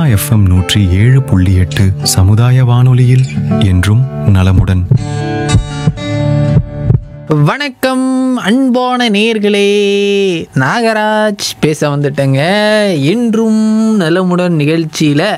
FM நூற்றி ஏழு புள்ளி எட்டு சமுதாய வானொலியில் என்றும் நலமுடன் வணக்கம் அன்பான நேர்களே நாகராஜ் பேச வந்துட்டேங்க என்றும் நலமுடன் நிகழ்ச்சியில்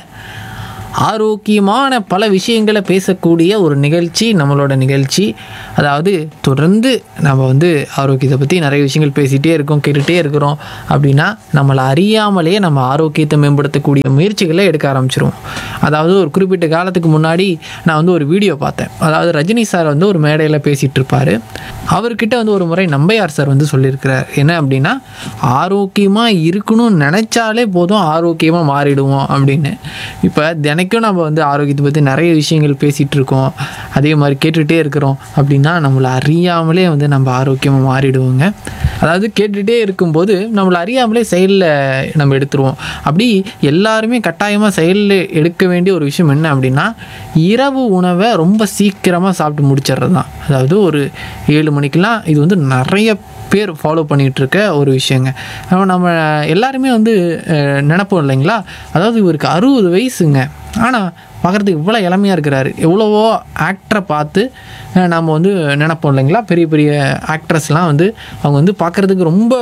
ஆரோக்கியமான பல விஷயங்களை பேசக்கூடிய ஒரு நிகழ்ச்சி நம்மளோட நிகழ்ச்சி அதாவது தொடர்ந்து நம்ம வந்து ஆரோக்கியத்தை பற்றி நிறைய விஷயங்கள் பேசிகிட்டே இருக்கோம் கேட்டுகிட்டே இருக்கிறோம் அப்படின்னா நம்மளை அறியாமலே நம்ம ஆரோக்கியத்தை மேம்படுத்தக்கூடிய முயற்சிகளை எடுக்க ஆரம்பிச்சிருவோம் அதாவது ஒரு குறிப்பிட்ட காலத்துக்கு முன்னாடி நான் வந்து ஒரு வீடியோ பார்த்தேன் அதாவது ரஜினி சார் வந்து ஒரு மேடையில் பேசிகிட்டு இருப்பார் அவர்கிட்ட வந்து ஒரு முறை நம்பையார் சார் வந்து சொல்லியிருக்கிறார் என்ன அப்படின்னா ஆரோக்கியமாக இருக்கணும்னு நினச்சாலே போதும் ஆரோக்கியமாக மாறிடுவோம் அப்படின்னு இப்போ தினைக்கும் நம்ம வந்து ஆரோக்கியத்தை பற்றி நிறைய விஷயங்கள் பேசிகிட்டு இருக்கோம் அதே மாதிரி கேட்டுகிட்டே இருக்கிறோம் அப்படின்னா நம்மளை அறியாமலே வந்து நம்ம ஆரோக்கியமாக மாறிடுவோங்க அதாவது கேட்டுகிட்டே இருக்கும்போது நம்மளை அறியாமலே செயலில் நம்ம எடுத்துருவோம் அப்படி எல்லாருமே கட்டாயமாக செயலில் எடுக்க வேண்டிய ஒரு விஷயம் என்ன அப்படின்னா இரவு உணவை ரொம்ப சீக்கிரமாக சாப்பிட்டு முடிச்சிடுறது தான் அதாவது ஒரு ஏழு மணிக்கெலாம் இது வந்து நிறைய பேர் ஃபாலோ பண்ணிகிட்டு இருக்க ஒரு விஷயங்க நம்ம நம்ம எல்லாருமே வந்து அஹ், நினைப்போம் இல்லைங்களா அதாவது இவருக்கு அறுபது வயசுங்க ஆனால் பார்க்குறதுக்கு இவ்வளோ இளமையாக இருக்கிறாரு எவ்வளவோ ஆக்டரை பார்த்து அஹ், நம்ம வந்து நினைப்போம் இல்லைங்களா பெரிய பெரிய ஆக்ட்ரஸ்லாம் வந்து அவங்க வந்து பார்க்குறதுக்கு ரொம்ப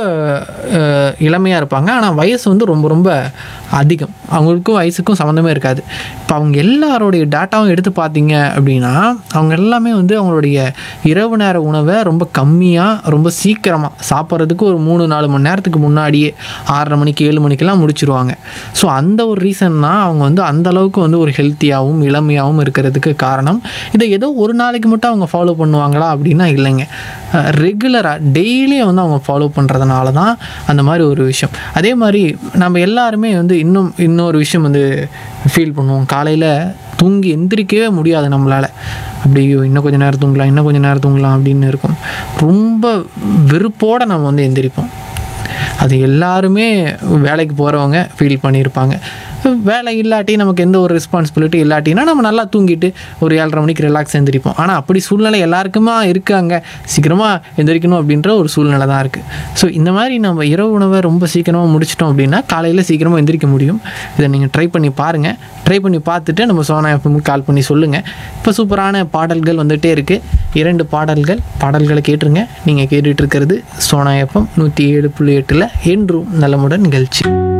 அஹ், இளமையாக இருப்பாங்க ஆனால் வயசு வந்து ரொம்ப ரொம்ப அதிகம் அவங்களுக்கும் வயசுக்கும் சம்மந்தமே இருக்காது இப்போ அவங்க எல்லாரோடைய டேட்டாவும் எடுத்து பார்த்தீங்க அப்படின்னா அவங்க எல்லாமே வந்து அவங்களுடைய இரவு நேர உணவை ரொம்ப கம்மியாக ரொம்ப சீக்கிரமாக சாப்பிட்றதுக்கு ஒரு மூணு நாலு மணி நேரத்துக்கு முன்னாடியே ஆறரை மணிக்கு ஏழு மணிக்கெல்லாம் முடிச்சிருவாங்க ஸோ அந்த ஒரு ரீசன்னா அவங்க வந்து அந்த அளவுக்கு வந்து ஒரு ஹெல்த்தியாகவும் இளமையாகவும் இருக்கிறதுக்கு காரணம் இதை ஏதோ ஒரு நாளைக்கு மட்டும் அவங்க ஃபாலோ பண்ணுவாங்களா அப்படின்னா இல்லைங்க ரெகுலராக டெய்லியும் வந்து அவங்க ஃபாலோ பண்ணுறதுனால தான் அந்த மாதிரி ஒரு விஷயம் அதே மாதிரி நம்ம எல்லாருமே வந்து இன்னும் இன்னொரு விஷயம் வந்து ஃபீல் பண்ணுவோம் காலையில் தூங்கி எந்திரிக்கவே முடியாது நம்மளால் அப்படி ஐயோ, இன்னும் கொஞ்சம் நேரம் தூங்கலாம் இன்னும் கொஞ்சம் நேரம் தூங்கலாம் அப்படின்னு இருக்கும் ரொம்ப வெறுப்போடு நம்ம வந்து எந்திரிப்போம் அது எல்லாருமே வேலைக்கு போகிறவங்க ஃபீல் பண்ணியிருப்பாங்க வேலை இல்லாட்டி நமக்கு எந்த ஒரு ரெஸ்பான்சிபிலிட்டி இல்லாட்டினா நம்ம நல்லா தூங்கிட்டு ஒரு ஏழரை மணிக்கு ரிலாக்ஸ் எந்திரிப்போம் ஆனால் அப்படி சூழ்நிலை எல்லாருக்குமா இருக்காங்க சீக்கிரமாக எந்திரிக்கணும் அப்படின்ற ஒரு சூழ்நிலை தான் இருக்குது ஸோ இந்த மாதிரி நம்ம இரவு உணவை ரொம்ப சீக்கிரமாக முடிச்சிட்டோம் அப்படின்னா காலையில் சீக்கிரமாக எந்திரிக்க முடியும் இதை நீங்கள் ட்ரை பண்ணி பாருங்கள் ட்ரை பண்ணி பார்த்துட்டு நம்ம சோனா எஃப்எம்க்கு கால் பண்ணி சொல்லுங்கள் இப்போ சூப்பரான பாடல்கள் வந்துகிட்டே இருக்குது இரண்டு பாடல்கள் பாடல்களை கேட்டுருங்க நீங்கள் கேட்டுட்டு இருக்கிறது சோனா எஃப்எம் நூற்றி ஏழு புள்ளி எட்டில் என்றும் நலமுடன் நிகழ்ச்சி